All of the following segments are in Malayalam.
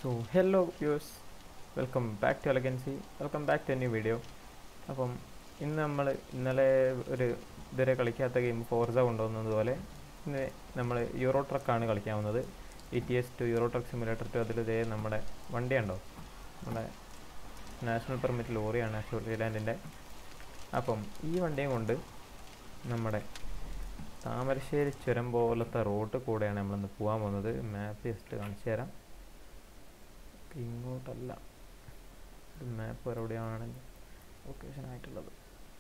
So hello views welcome back to Elegancy welcome back to a new video അപ്പം ഇന്ന് നമ്മൾ ഇന്നലെ ഒരു ഇതുവരെ കളിക്കാത്ത ഗെയിം ഫോർസ കൊണ്ടുവന്നതുപോലെ ഇന്ന് നമ്മൾ യൂറോ ട്രക്കാണ് കളിക്കാൻ വന്നത് E T S two Euro Truck Simulator two അതിൽ ഇതേ നമ്മുടെ വണ്ടി ഉണ്ടോ നമ്മുടെ നാഷണൽ പെർമിറ്റ് ലോറിയാണ് ഷുർലാൻഡിൻ്റെ അപ്പം ഈ വണ്ടിയും കൊണ്ട് നമ്മുടെ താമരശ്ശേരി ചുരം പോലത്തെ റോഡ് കൂടെയാണ് നമ്മളിന്ന് പോകാൻ പോകുന്നത് മാപ്പ് ജസ്റ്റ് കാണിച്ചു തരാം ഇങ്ങോട്ടല്ല മാപ്പ് എവിടെയാണ് ലൊക്കേഷൻ ആയിട്ടുള്ളത്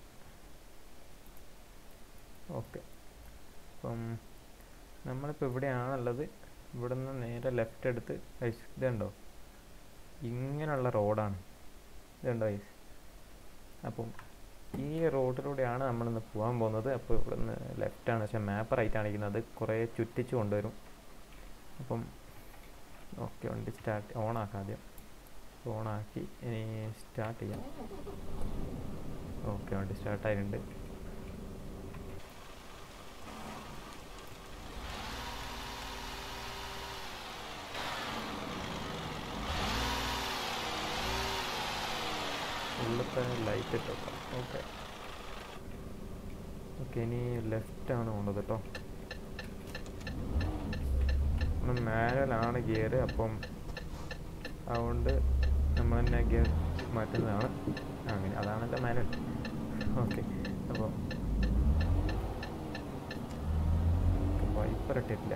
ഓക്കെ അപ്പം നമ്മളിപ്പോൾ ഇവിടെയാണുള്ളത് ഇവിടെ നിന്ന് നേരെ ലെഫ്റ്റ് എടുത്ത് ഐസ് ഇതുണ്ടോ ഇങ്ങനെയുള്ള റോഡാണ് ഇതുണ്ടോ ഐസ് അപ്പം ഈ റോഡിലൂടെയാണ് നമ്മളിന്ന് പോകാൻ പോകുന്നത് അപ്പോൾ ഇവിടെ നിന്ന് ലെഫ്റ്റാണ് പക്ഷേ മാപ്പ് റൈറ്റ് ആണിരിക്കുന്നത് കുറേ ചുറ്റിച്ച് കൊണ്ടുവരും അപ്പം ഓക്കെ വണ്ടി സ്റ്റാർട്ട് ഓൺ ആക്കാം ആദ്യം ഓണാക്കി ഇനി സ്റ്റാർട്ട് ചെയ്യാം ഓക്കെ വണ്ടി സ്റ്റാർട്ടായിട്ടുണ്ട് ഉള്ളത്തെ ലൈറ്റ് ഇട്ടോക്കാം ഓക്കെ ഓക്കെ ഇനി ലെഫ്റ്റ് ആണ് പോകേണ്ടത് കേട്ടോ മാനുവലാണ് ഗിയർ അപ്പം അതുകൊണ്ട് നമ്മൾ തന്നെ ഗിയർ മാറ്റുന്നതാണ് അങ്ങനെ അതാണല്ലോ മാനുവൽ ഓക്കെ അപ്പോൾ വൈപ്പർ ഇട്ടിട്ടില്ല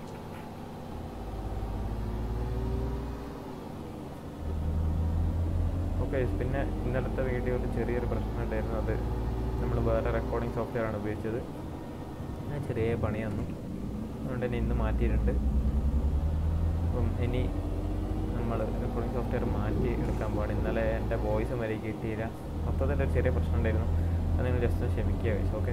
ഓക്കെ പിന്നെ ഇന്നലത്തെ വീഡിയോയിൽ ചെറിയൊരു പ്രശ്നം ഉണ്ടായിരുന്നു അത് നമ്മൾ വേറെ റെക്കോർഡിംഗ് സോഫ്റ്റ്വെയർ ആണ് ഉപയോഗിച്ചത് ആ ചെറിയ പണി തന്നു അതുകൊണ്ട് തന്നെ ഇന്ന് മാറ്റിയിട്ടുണ്ട് അപ്പം ഇനി നമ്മൾ റെക്കോർഡിംഗ് സോഫ്റ്റ്വെയർ മാറ്റി എടുക്കാൻ പാടില്ല ഇന്നലെ എൻ്റെ വോയിസ് വരെ കിട്ടിയില്ല മൊത്തത്തിൽ ഒരു ചെറിയ പ്രശ്നം ഉണ്ടായിരുന്നു അത് നിങ്ങൾ ജസ്റ്റ് ക്ഷമിക്കുക വയസ്സ് ഓക്കെ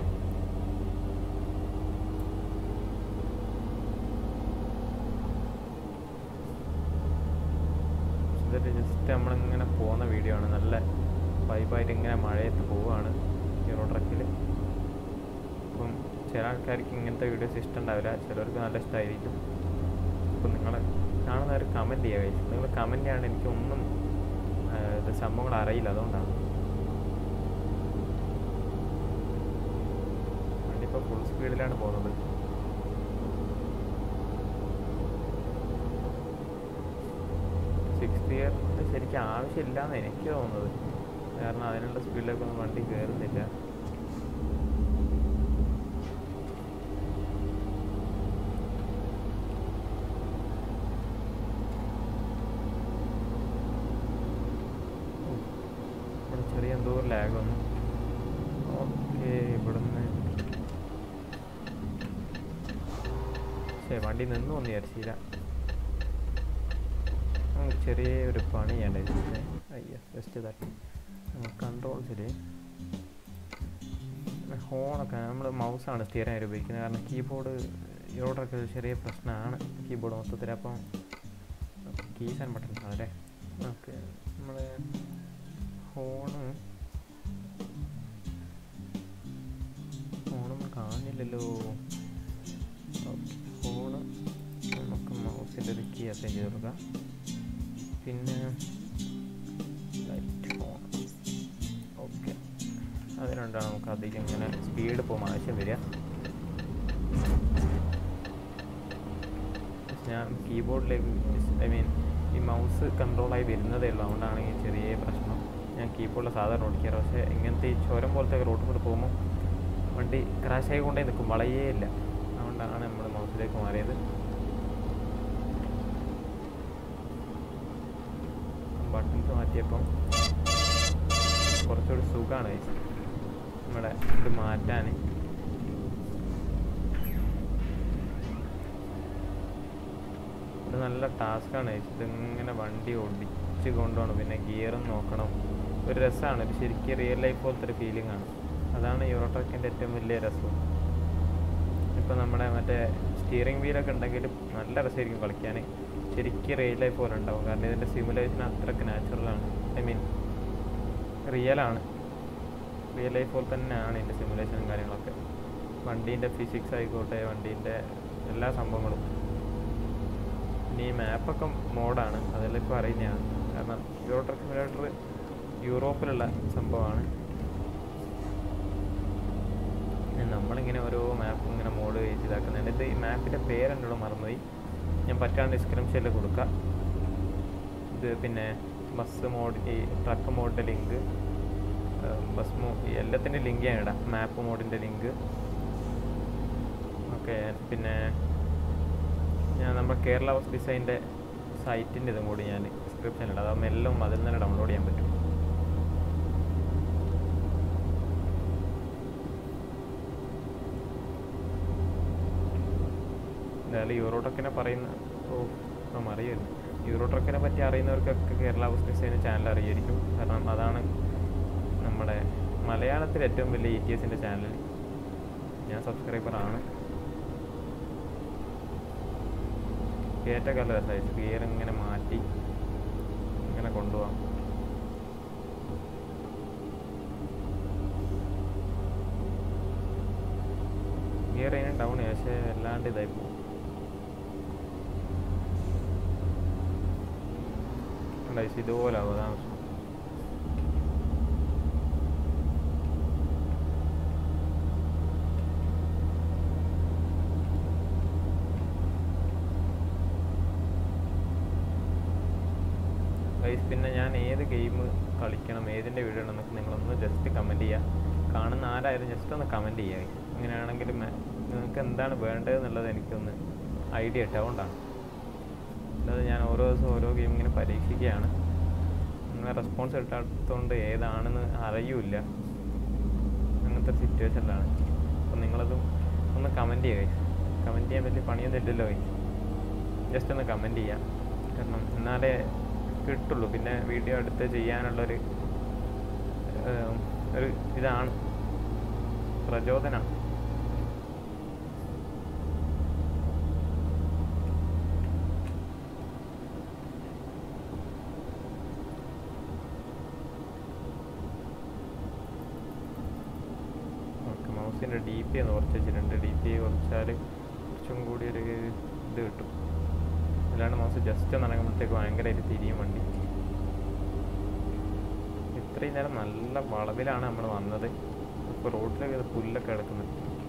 ഇതൊരു ജസ്റ്റ് നമ്മളിങ്ങനെ പോകുന്ന വീഡിയോ ആണ് നല്ല വൈബായിട്ട് ഇങ്ങനെ മഴയത്ത് പോവുകയാണ് ഹീറോ ട്രക്കിൽ അപ്പം ചില ആൾക്കാർക്ക് ഇങ്ങനത്തെ വീഡിയോസ് ഇഷ്ടം ഉണ്ടാവില്ല ചിലർക്ക് നല്ല ഇഷ്ടമായിരിക്കും അപ്പം നിങ്ങൾ കാണുന്നവർ കമൻറ്റ് ചെയ്യുക guys. നിങ്ങൾ കമൻറ്റ് ചെയ്യാണ്ട് എനിക്കൊന്നും ആ, ഇത് സംഭവങ്ങൾ അറിയില്ല അതുകൊണ്ടാണ് വണ്ടി ഇപ്പോൾ ഫുൾ സ്പീഡിലാണ് പോകുന്നത് സിക്സ് ഗിയറിന് ശരിക്കും ആവശ്യമില്ലാന്ന് എനിക്ക് തോന്നുന്നത് കാരണം അതിനുള്ള സ്പീഡിലേക്കൊന്നും വണ്ടി കയറുന്നില്ല ഇവിടെ ചെറിയ എന്തോ ലാഗ് വന്നു ഓക്കെ ഇവിടുന്ന് ശരി വണ്ടി നിന്നു ഒന്ന് വിചാരിച്ചില്ല നമുക്ക് ചെറിയ ഒരു പണി ചെയ്യണ്ടേ അയ്യോ ജസ്റ്റ് തട്ടി കൺട്രോൾ ശരി ഹോണൊക്കെ നമ്മൾ മൗസാണ് സ്ഥിരമായി ഉപയോഗിക്കുന്നത് കാരണം കീബോർഡ് യോടൊക്കെ ചെറിയ പ്രശ്നമാണ് കീബോർഡ് മൊത്തത്തിൽ അപ്പം കീസ് ആൻഡ് ബട്ടൺസ് ആണ് അല്ലേ ഓക്കെ നമ്മൾ ഫോണ് ഫോണൊന്നും കാണില്ലല്ലോ ഓക്കെ ഫോണ് നമുക്ക് മൗസിൻ്റെ ഒരു കീ അസൈൻ ചെയ്ത് കൊടുക്കാം പിന്നെ ലൈറ്റ് ഫോൺ ഓക്കെ അത് രണ്ടാണ് നമുക്ക് അധികം ഇങ്ങനെ സ്പീഡ് പോകുമ്പോൾ ആവശ്യം വരിക ഞാൻ കീബോർഡിലേക്ക് ഐ മീൻ ഈ മൗസ് കൺട്രോളായി വരുന്നതേ ഉള്ളൂ അതുകൊണ്ടാണ് ഈ ചെറിയ പ്രശ്നം ഞാൻ കീബോർഡിൽ സാധാരണ ഓടിക്കാറ് പക്ഷേ ഇങ്ങനത്തെ ഈ ചുരം പോലത്തെ റോഡ് കൂടെ പോകുമ്പോൾ വണ്ടി ക്രാഷ് ആയിക്കൊണ്ടേ നിൽക്കും വളയേ ഇല്ല അതുകൊണ്ടാണ് നമ്മൾ മൗസിലേക്ക് മാറിയത് ബട്ടൺസ് മാറ്റിയപ്പം കുറച്ചുകൂടി സുഖമാണ് നമ്മുടെ ഇത് മാറ്റാൻ ഇത് നല്ല ടാസ്ക്കാണ് ഇതിങ്ങനെ വണ്ടി ഓടിച്ച് കൊണ്ടുപോകണം പിന്നെ ഗിയറും നോക്കണം ഒരു രസമാണ് ഒരു ശരിക്കും റിയൽ ലൈഫ് പോലത്തെ ഒരു ഫീലിംഗ് ആണ് അതാണ് യൂറോ ട്രക്കിൻ്റെ ഏറ്റവും വലിയ രസം ഇപ്പം നമ്മുടെ മറ്റേ സ്റ്റിയറിംഗ് വീലൊക്കെ ഉണ്ടെങ്കിൽ നല്ല രസമായിരിക്കും കളിക്കാൻ ശരിക്കും റിയൽ ലൈഫ് പോലെ ഉണ്ടാവും കാരണം ഇതിൻ്റെ സിമുലേഷൻ അത്രയ്ക്ക് നാച്ചുറലാണ് ഐ മീൻ റിയലാണ് റിയൽ ലൈഫ് പോലെ തന്നെയാണ് ഇതിൻ്റെ സിമുലേഷനും കാര്യങ്ങളൊക്കെ വണ്ടീൻ്റെ ഫിസിക്സ് ആയിക്കോട്ടെ വണ്ടീൻ്റെ എല്ലാ സംഭവങ്ങളും പിന്നെ ഈ മാപ്പൊക്കെ മോഡാണ് അതെല്ലാം ഇപ്പോൾ അറിയുന്നതാണ് കാരണം യൂറോ ട്രക്ക് സിമുലേറ്റർ യൂറോപ്പിലുള്ള സംഭവമാണ് പിന്നെ നമ്മളിങ്ങനെ ഓരോ മാപ്പ് ഇങ്ങനെ മോഡ് ചെയ്ത് ഇതാക്കുന്നുണ്ട് ഇത് ഈ മാപ്പിൻ്റെ പേര് എന്നോട് മറന്നുപോയി ഞാൻ പറ്റാണ്ട് ഡിസ്ക്രിപ്ഷനിൽ കൊടുക്കാം ഇത് പിന്നെ ബസ് മോഡ് ഈ ട്രക്ക് മോഡിൻ്റെ ലിങ്ക് ബസ് മോ എല്ലാത്തിൻ്റെ ലിങ്ക് ഞാൻ ഇടാം മാപ്പ് മോഡിൻ്റെ ലിങ്ക് ഓക്കെ പിന്നെ ഞാൻ നമ്മുടെ കേരള ബസ് ഡിസൈൻ്റെ സൈറ്റിൻ്റെ ഇതും കൂടി ഞാൻ ഡിസ്ക്രിപ്ഷനിൽ ഇടാം അതാകുമ്പോൾ എല്ലാം അതിൽ നിന്ന് തന്നെ ഡൗൺലോഡ് ചെയ്യാൻ പറ്റും എന്തായാലും യൂറോ ട്രക്കിനെ പറയുന്ന ഓ ഇപ്പം അറിയുന്നു യൂറോ ട്രക്കിനെ പറ്റി അറിയുന്നവർക്കൊക്കെ കേരള ബസ് ഡിസൈൻ ചാനൽ അറിയായിരിക്കും കാരണം അതാണ് നമ്മുടെ മലയാളത്തിൽ ഏറ്റവും വലിയ ഇ ടി എസിൻ്റെ ചാനൽ ഞാൻ സബ്സ്ക്രൈബറാണ് കയറ്റൊക്കെ നല്ല രസമായി ഗിയർ ഇങ്ങനെ മാറ്റി ഇങ്ങനെ കൊണ്ടുപോകാം ഗിയർ അതിന് ഡൗൺ പക്ഷേ അല്ലാണ്ട് ഇതായി പോകും ഉണ്ടായി ഇതുപോലെ ആവും അതാണ് പ്രശ്നം. ഗൈസ് പിന്നെ ഞാൻ ഏത് ഗെയിം കളിക്കണം ഏതിൻ്റെ വീഡിയോ ഉണ്ടെന്നൊക്കെ നിങ്ങളൊന്ന് ജസ്റ്റ് കമൻറ്റ് ചെയ്യുക കാണുന്ന ആരായാലും ജസ്റ്റ് ഒന്ന് കമൻറ്റ് ചെയ്യുക guys. അങ്ങനെയാണെങ്കിൽ മ- നിങ്ങൾക്ക് എന്താണ് വേണ്ടതെന്നുള്ളത് എനിക്കൊന്ന് ഐഡിയ ഇട്ട് അതുകൊണ്ടാണ് അല്ലാതെ ഞാൻ ഓരോ ദിവസം ഓരോ ഗെയിം ഇങ്ങനെ പരീക്ഷിക്കുകയാണ് നിങ്ങളെ റെസ്പോൺസ് കിട്ടാത്തതുകൊണ്ട് ഏതാണെന്ന് അറിയൂല അങ്ങനത്തെ സിറ്റുവേഷനിലാണ് അപ്പം നിങ്ങളതും ഒന്ന് കമൻറ്റ് ചെയ്യുക കമൻറ്റ് ചെയ്യാൻ വലിയ പണിയൊന്നും ഇല്ലല്ലോ ജസ്റ്റ് ഒന്ന് കമൻറ്റ് ചെയ്യാം കാരണം എന്നാലേ കിട്ടുള്ളൂ പിന്നെ വീഡിയോ അടുത്ത് ചെയ്യാനുള്ളൊരു ഏം, ഒരു ഇതാണ് പ്രചോദനമാണ് ഓക്കെ മൗസിൻ്റെ ഡി പി ഒന്ന് കുറച്ച് വെച്ചിട്ടുണ്ട് ഡി പി കുറച്ചാൽ കുറച്ചും കൂടി ഒരു ഇത് കിട്ടും അല്ലാണ്ട് മൗസ് ജസ്റ്റ് ഒന്ന് ഇറങ്ങുമ്പോഴത്തേക്ക് ഭയങ്കരമായിട്ട് തിരിയും വണ്ടി ഇത്രയും നേരം നല്ല വളവിലാണ് നമ്മൾ വന്നത് ഇപ്പോൾ റോഡിലൊക്കെ ഇത് പുല്ലൊക്കെ കിടക്കുന്നത്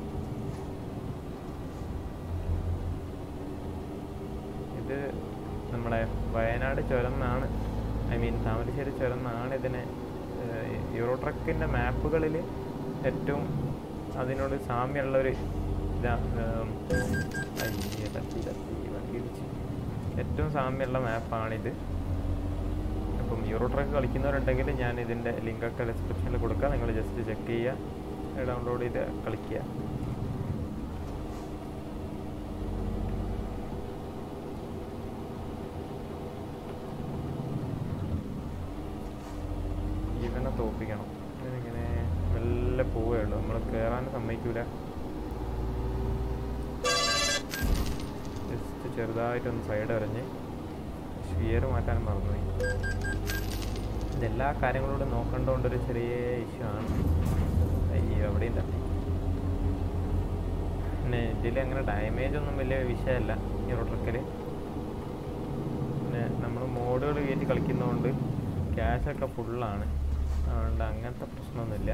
ഇത് നമ്മുടെ വയനാട് ചുരം എന്നാണ് ഐ മീൻ താമരശ്ശേരി ചുരം എന്നാണ് ഇതിനെ ഏഹ്, യൂറോ ട്രക്കിൻ്റെ മാപ്പുകളിൽ ഏറ്റവും അതിനോട് സാമ്യമുള്ള ഒരു ഇതാ ഏം, അയ്യേ, തട്ടി തട്ടി വണ്ടി ഇടിച്ച്. ഏറ്റവും സാമ്യമുള്ള മാപ്പാണിത് അപ്പം യൂറോ ട്രക്ക് കളിക്കുന്നവരുണ്ടെങ്കിൽ ഞാൻ ഇതിൻ്റെ ലിങ്കൊക്കെ ഡിസ്ക്രിപ്ഷനിൽ കൊടുക്കാം നിങ്ങൾ ജസ്റ്റ് ചെക്ക് ചെയ്യുക ഡൗൺലോഡ് ചെയ്ത് കളിക്കുക ഇവനെ തോപ്പിക്കണം ഇവനിങ്ങനെ മെല്ലെ പോവുകയുള്ളൂ നമ്മൾ കയറാൻ സമ്മതിക്കൂല ജസ്റ്റ് ചെറുതായിട്ടൊന്ന് സൈഡ് എറിഞ്ഞ് ഷിയർ മാറ്റാൻ മറന്നുപോയി ഇതെല്ലാ കാര്യങ്ങളോടും നോക്കേണ്ടതുകൊണ്ടൊരു ചെറിയ ഇഷ്യൂ ആണ് അയ്യോ എവിടെയും തട്ടി പിന്നെ ഇതിൽ അങ്ങനെ ഡാമേജ് ഒന്നും വലിയ വിഷയമല്ല ഈ ട്രക്കിൽ പിന്നെ നമ്മൾ മോഡുകൾ കയറ്റി കളിക്കുന്നതുകൊണ്ട് ക്യാഷൊക്കെ ഫുള്ളാണ് അതുകൊണ്ട് അങ്ങനത്തെ പ്രശ്നമൊന്നുമില്ല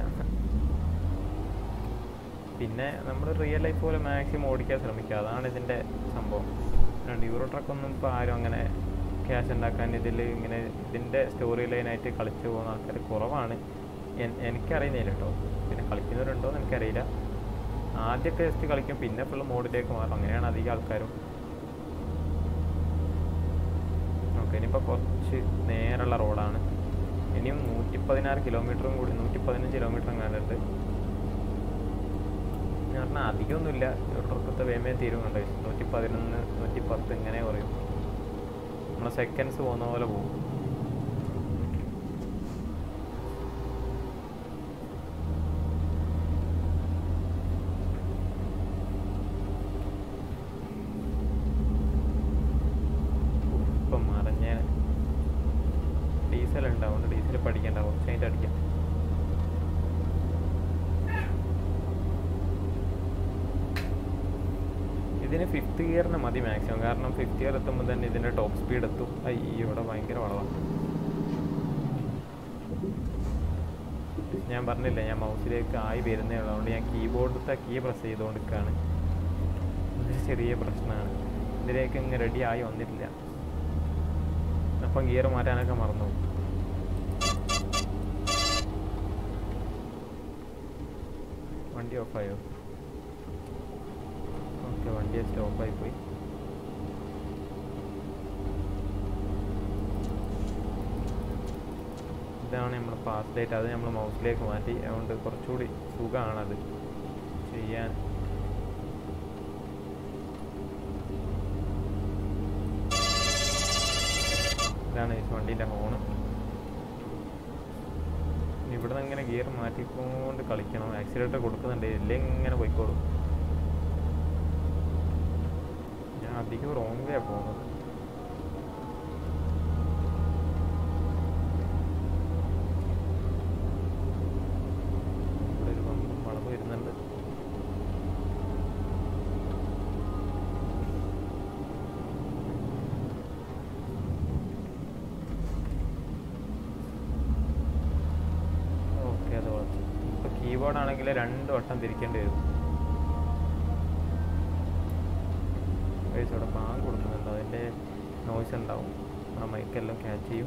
പിന്നെ നമ്മൾ റിയൽ ലൈഫ് പോലെ മാക്സിമം ഓടിക്കാൻ ശ്രമിക്കുക അതാണ് ഇതിൻ്റെ സംഭവം അതുകൊണ്ട് യൂറോ ട്രക്കൊന്നും ഇപ്പോൾ ആരും അങ്ങനെ ക്യാഷ് ഉണ്ടാക്കാൻ ഇതിൽ ഇങ്ങനെ ഇതിൻ്റെ സ്റ്റോറി ലൈനായിട്ട് കളിച്ചു പോകുന്ന ആൾക്കാർ കുറവാണ് എൻ- എനിക്കറിയുന്നില്ല കേട്ടോ പിന്നെ കളിക്കുന്നവരുണ്ടോ എന്ന് എനിക്കറിയില്ല ആദ്യമൊക്കെ ജസ്റ്റ് കളിക്കും പിന്നെ ഫുള്ള് മോഡിലേക്ക് മാറും അങ്ങനെയാണ് അധികം ആൾക്കാരും ഓക്കെ ഇനിയിപ്പോൾ കുറച്ച് നേരെയുള്ള റോഡാണ് ഇനിയും നൂറ്റി പതിനാറ് കിലോമീറ്ററും കൂടി നൂറ്റി പതിനഞ്ച് കിലോമീറ്ററും കണ്ടിട്ട് എന്ന് പറഞ്ഞാൽ അധികമൊന്നുമില്ല ട്രക്കത്തെ വേമേ തീരുന്നുണ്ട് നൂറ്റി പതിനൊന്ന് നൂറ്റി പത്ത് ഇങ്ങനെ പറയും നമ്മളെ സെക്കൻഡ്സ് പോകുന്ന പോലെ പോകും ഇപ്പം മറിഞ്ഞ ഡീസൽ ഉണ്ട് അതുകൊണ്ട് ഡീസൽ പഠിക്കണ്ട കുറച്ച് കഴിഞ്ഞിട്ട് അടിക്കാം ഇതിന് ഫിഫ്ത്ത് ഗിയറിന് മതി മാക്സിമം കാരണം ഫിഫ്ത്ത് ഗിയർ എത്തുമ്പോൾ തന്നെ ഇതിൻ്റെ ടോപ്പ് സ്പീഡ് എത്തും അയ്യോ ഇവിടെ ഭയങ്കര വളവാണ് ഞാൻ പറഞ്ഞില്ല ഞാൻ മൗസിലേക്ക് ആയി വരുന്നേ ഉള്ളൂ അതുകൊണ്ട് ഞാൻ കീബോർഡത്തെ കീ പ്രസ് ചെയ്തുകൊണ്ടിരിക്കുകയാണ് ഒരു ചെറിയ പ്രശ്നമാണ് ഇതിലേക്ക് ഇങ്ങനെ റെഡി ആയി വന്നിട്ടില്ല അപ്പം ഗിയർ മാറ്റാനൊക്കെ മറന്നു പോയി. വണ്ടി ഓഫായോ ഓക്കെ വണ്ടി സ്റ്റോപ്പായി പോയി ഇതാണ് നമ്മൾ പാസ് ഡേറ്റ് അത് നമ്മൾ മൗസിലേക്ക് മാറ്റി അതുകൊണ്ട് കുറച്ചുകൂടി സുഖമാണത് ചെയ്യാൻ ഇതാണ് ഈ വണ്ടീൻ്റെ ഹോണ് ഇവിടെ നിന്ന് ഇങ്ങനെ ഗിയർ മാറ്റിക്കൊണ്ട് കളിക്കണം ആക്സിലേറ്റർ കൊടുക്കുന്നുണ്ട് ഇല്ലെങ്കിൽ ഇങ്ങനെ പോയിക്കോളും ഞാൻ അധികം റോങ് വേ പോകുന്നത് ഇവിടെ ഒരു വമ്പൻ വളവ് വരുന്നുണ്ട് ഓക്കെ അത് വളച്ചു ഇപ്പോൾ കീബോർഡ് ആണെങ്കിൽ രണ്ട് വട്ടം തിരിക്കേണ്ടി വരും ഗൈസ് അവിടെ ബാങ്ക് കൊടുക്കുന്നുണ്ട് അതിൻ്റെ നോയ്സ് ഉണ്ടാവും നമ്മുടെ മൈക്കെല്ലാം ക്യാച്ച് ചെയ്യും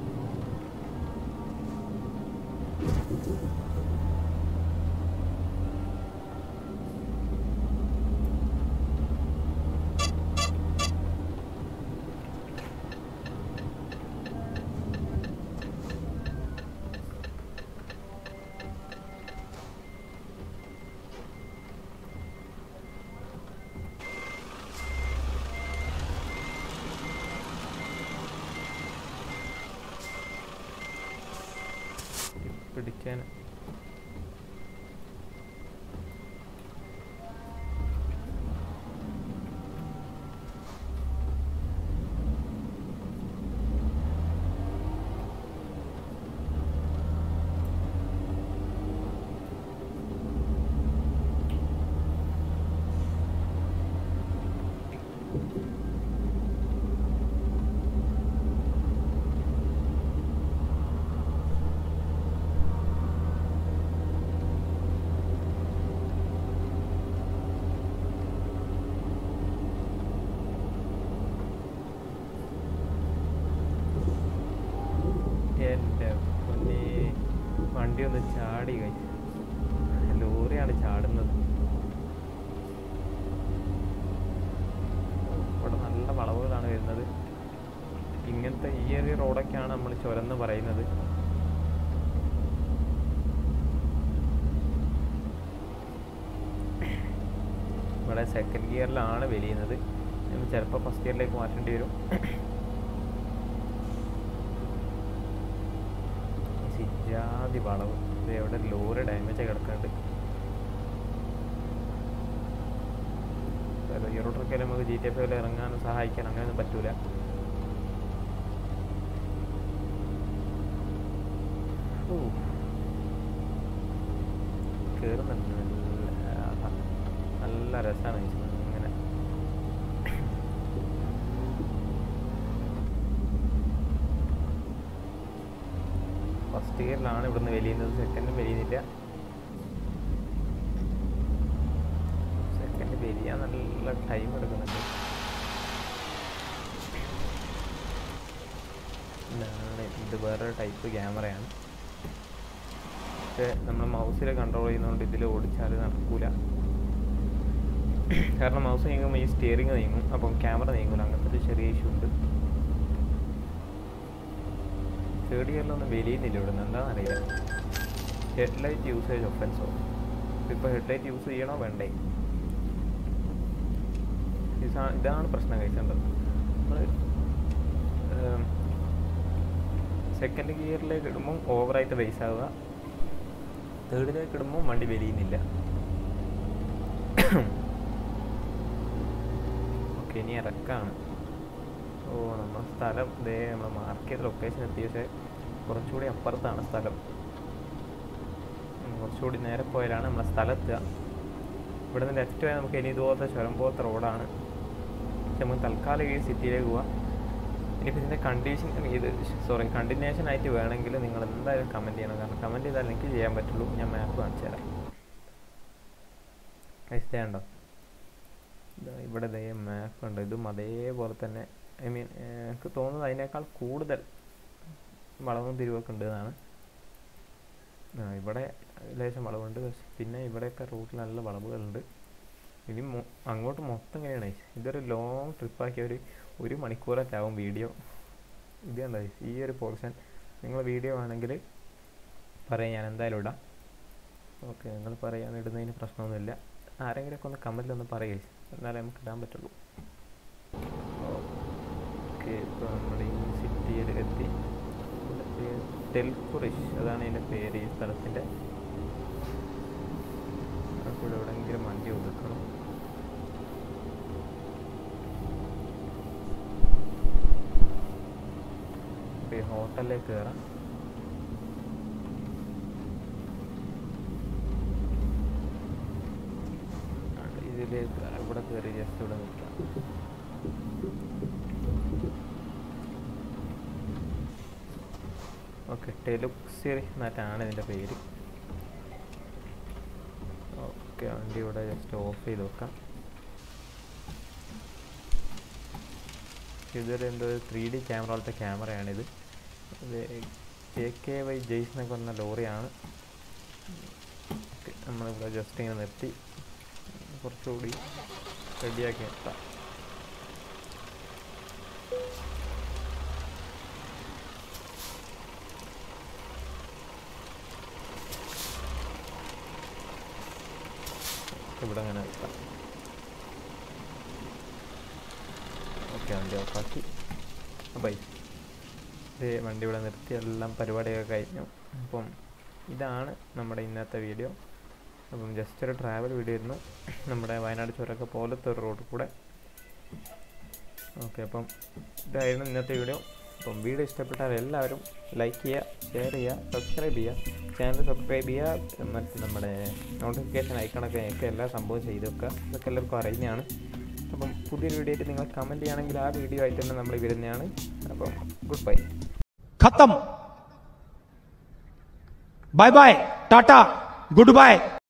പിടിക്കാൻ എൻ്റെ പൊന്നേ വണ്ടി ഒന്ന് ചാടി കഴിഞ്ഞു ലോറിയാണ് ചാടുന്നത് ഇവിടെ നല്ല വളവുകളാണ് വരുന്നത് ഇങ്ങനത്തെ ഈ ഒരു റോഡൊക്കെയാണ് നമ്മൾ ചുരന്ന് പറയുന്നത് ഇവിടെ സെക്കൻഡ് ഗിയറിലാണ് വലിയുന്നത് ചിലപ്പോൾ ഫസ്റ്റ് ഗിയറിലേക്ക് മാറ്റേണ്ടി വരും സിജാതി വളവ് ഇത് എവിടെ ലോറി ഡാമേജ് കിടക്കുന്നുണ്ട് ഹീറോ ട്രക്കിൽ നമുക്ക് ജി ടി എഫ് ഇറങ്ങാനും സഹായിക്കാൻ അങ്ങനെയൊന്നും പറ്റൂല ഓ. കേറുന്നുണ്ട് നല്ല ആഹാ. നല്ല രസമാണ് ഇങ്ങനെ ഫസ്റ്റ് ഗിയറിലാണ് ഇവിടുന്ന് വലിയുന്നത് സെക്കൻഡും വലിയുന്നില്ല സെക്കൻഡ് വലിയാൻ നല്ല ടൈം എടുക്കുന്നുണ്ട് ഇതാണ് ഇത് വേറൊരു ടൈപ്പ് ക്യാമറയാണ് പക്ഷേ നമ്മൾ മൗസിൽ കൺട്രോൾ ചെയ്യുന്നതുകൊണ്ട് ഇതിൽ ഓടിച്ചാൽ നടക്കൂല കാരണം മൗസ് നീങ്ങുമ്പോൾ ഈ സ്റ്റിയറിംഗ് നീങ്ങും അപ്പം ക്യാമറ നീങ്ങൂല അങ്ങനത്തെ ഒരു ചെറിയ ഇഷ്യൂ ഉണ്ട് തേർഡ് ഇയറിലൊന്നും വലിയുന്നില്ല ഇവിടുന്ന് എന്താണെന്നറിയില്ല ഹെഡ്ലൈറ്റ് യൂസേജ് ഒഫൻസോ ഇപ്പോൾ ഹെഡ്ലൈറ്റ് യൂസ് ചെയ്യണോ വേണ്ടേ ഇതാ- ഇതാണ് പ്രശ്നം കഴിച്ചേണ്ടത് നമ്മൾ സെക്കൻഡ് ഗിയറിലേക്ക് ഇടുമ്പോൾ ഓവറായിട്ട് റേസ് ആവുക തേർഡിലേക്ക് ഇടുമ്പോൾ വണ്ടി വലിയുന്നില്ല ഓക്കെ ഇനി ഇറക്കാണ് ഓ നമ്മുടെ സ്ഥലം ഇതേ നമ്മൾ മാർക്ക് ചെയ്ത ലൊക്കേഷൻ എത്തി പക്ഷേ കുറച്ചുകൂടി അപ്പുറത്താണ് സ്ഥലം ഉം, കുറച്ചുകൂടി നേരെ പോയാലാണ് നമ്മളെ സ്ഥലം എത്തുക ഇവിടെ നിന്ന് ലെഫ്റ്റ് പോയാൽ നമുക്ക് ഇനി ഇതുപോലത്തെ ചുരം പോലത്തെ റോഡാണ് പക്ഷെ നമുക്ക് തൽക്കാലം ഈ സിറ്റിയിലേക്ക് പോവാം ഇനിയിപ്പോൾ ഇതിൻ്റെ കണ്ടീഷൻ ഇത് സോറി കണ്ടിന്യൂഷൻ ആയിട്ട് വേണമെങ്കിൽ നിങ്ങൾ എന്തായാലും കമൻറ്റ് ചെയ്യണം കാരണം കമൻറ്റ് ചെയ്താൽ എനിക്ക് ചെയ്യാൻ പറ്റുള്ളൂ ഞാൻ മാപ്പ് കാണിച്ചു തരാം ഉണ്ടോ ഇവിടെ ദേ മാപ്പ് ഉണ്ട് ഇതും അതേപോലെ തന്നെ ഐ മീൻ എനിക്ക് തോന്നുന്നത് അതിനേക്കാൾ കൂടുതൽ വളവും തിരിവൊക്കെ ഉണ്ട് എന്നാണ് ആ ഇവിടെ ലേശം വളവുണ്ട് പക്ഷെ പിന്നെ ഇവിടെയൊക്കെ റൂട്ടിൽ നല്ല വളവുകളുണ്ട് ഇനി അങ്ങോട്ട് മൊത്തം ഇങ്ങനെയാണ് ഇതൊരു ലോങ് ട്രിപ്പാക്കിയ ഒരു ഒരു മണിക്കൂറൊക്കെ ആവും വീഡിയോ ഇത് കണ്ടോ ഈ ഒരു പോർഷൻ നിങ്ങൾ വീഡിയോ ആണെങ്കിൽ പറയാം ഞാൻ എന്തായാലും ഇടാം ഓക്കെ നിങ്ങൾ പറയാൻ ഇടുന്നതിന് പ്രശ്നമൊന്നുമില്ല ആരെങ്കിലുമൊക്കെ ഒന്ന് കമൻറ്റിലൊന്ന് പറയേ എന്നാലേ നമുക്ക് ഇടാൻ പറ്റുള്ളൂ ഓക്കെ ഇപ്പോൾ നമ്മൾ ഈ സിറ്റിയിൽ എത്തി ടെൽക്കുറിഷ് അതാണ് ഇതിൻ്റെ പേര് ഈ സ്ഥലത്തിൻ്റെ അപ്പോൾ എവിടെയെങ്കിലും വണ്ടി ഒതുക്കണം അപ്പോൾ ഈ ഹോട്ടലിലേക്ക് കയറാം ഇതിലേക്ക് ഇവിടെ കയറി ജസ്റ്റ് ഇവിടെ നിൽക്കാം ഓക്കെ ടെലുക്സിറി എന്നിട്ടാണ് ഇതിൻ്റെ പേര് ഓക്കെ വണ്ടി ഇവിടെ ജസ്റ്റ് ഓഫ് ചെയ്ത് വെക്കാം ഇതൊരു എന്തോ ത്രീ ഡി ക്യാമറ പോലത്തെ ക്യാമറയാണിത് ഇത് ജെ കെ വൈ ജെയ്സ് എന്നൊക്കെ പറഞ്ഞ ലോറിയാണ് നമ്മളിവിടെ ജസ്റ്റ് ഇങ്ങനെ നിർത്തി കുറച്ചുകൂടി റെഡിയാക്കി നിർത്താം ഇവിടെ അങ്ങനെ നിർത്താം ഓക്കെ വണ്ടി ഓഫാക്കി ബൈ ഇത് വണ്ടി ഇവിടെ നിർത്തി എല്ലാം പരിപാടിയൊക്കെ കഴിഞ്ഞു അപ്പം ഇതാണ് നമ്മുടെ ഇന്നത്തെ വീഡിയോ അപ്പം ജസ്റ്റ് ഒരു ട്രാവൽ വീഡിയോ ആയിരുന്നു നമ്മുടെ വയനാട് ചുരമൊക്കെ പോലത്തെ ഒരു റോഡ് കൂടെ ഓക്കെ അപ്പം ഇതായിരുന്നു ഇന്നത്തെ വീഡിയോ അപ്പം വീഡിയോ ഇഷ്ടപ്പെട്ടാൽ എല്ലാവരും ലൈക്ക് ചെയ്യുക ഷെയർ ചെയ്യുക സബ്സ്ക്രൈബ് ചെയ്യുക ചാനൽ സബ്സ്ക്രൈബ് ചെയ്യുക മറ്റ് നമ്മുടെ നോട്ടിഫിക്കേഷൻ ഐക്കണൊക്കെ ഒക്കെ എല്ലാ സംഭവം ചെയ്ത് വെക്കുക ഇതൊക്കെ എല്ലാവർക്കും അറിയുന്നതാണ് അപ്പം പുതിയൊരു വീഡിയോ ആയിട്ട് നിങ്ങൾ കമൻറ്റ് ചെയ്യുകയാണെങ്കിൽ ആ വീഡിയോ ആയിട്ട് തന്നെ നമ്മൾ വരുന്നതാണ് അപ്പം ഗുഡ് ബൈ खत्म bye bye tata good bye